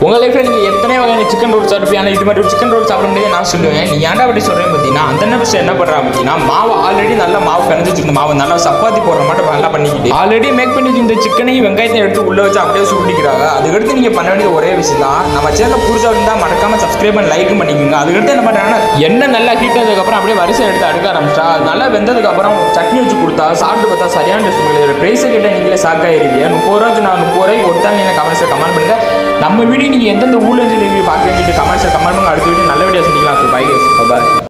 உங்கள் லைஃப்பில் நீங்கள் எத்தனை வகையான சிக்கன் ரோல் சாப்பிட்டு ஆனால் இது மாதிரி சிக்கன் ரோல் சாப்பிட முடியாது நான் சொல்லுவேன் நீ ஏன்டா அப்படி சொல்கிறேன் பார்த்தீங்கன்னா அந்த நிமிஷம் என்ன பண்ணுறா பார்த்தீங்கன்னா மாவு ஆல்ரெடி நல்லா மாவு கரைஞ்சி வச்சிருந்த மாவு நல்லா சப்பாத்தி போடுற மட்டும் நல்லா பண்ணிக்கிட்டு ஆல்ரெடி மேக் பண்ணி வச்சிருந்த சிக்கனையும் வெங்காயத்தையும் எடுத்து உள்ளே வச்சு அப்படியே சுருட்டிக்கிறாங்க அதுக்கடுத்து நீங்கள் பண்ண வேண்டிய ஒரே விஷயம் தான் நம்ம சேனல் புதுசாக இருந்தால் மறக்காம சப்ஸ்கிரைப் பண்ணி லைக்கும் பண்ணிக்கோங்க அதுக்கடுத்து என்ன பண்ணுறாங்கன்னா எண்ணெய் நல்லா ஹீட் ஆனதுக்கப்புறம் அப்படியே வரிசை எடுத்து அடுக்க ஆரம்பிச்சா அது நல்லா வெந்ததுக்கப்புறம் சட்னி வச்சு கொடுத்தா சாப்பிட்டு பார்த்தா சரியான டேஸ்ட் உங்களுக்கு ப்ரைஸை கேட்டால் நீங்களே ஷாக்காயிருவீங்க முப்பது ரூபாய்க்கு நான் முப்பது ரூபாய்க்கு கொடுத்தா நீங்கள் கமெண்ட்ஸில் கமெண்ட் பண்ணுங்க நம்ம வீடியோ நீங்கள் எந்தெந்த ஊர்லேருந்து நீங்கள் பார்க்குறீங்க கமெண்ட்ஸில் கமெண்ட் பண்ணுங்க அடுத்த வீடியோ நல்ல வீடியோ செஞ்சுக்கலாம் பை பாய்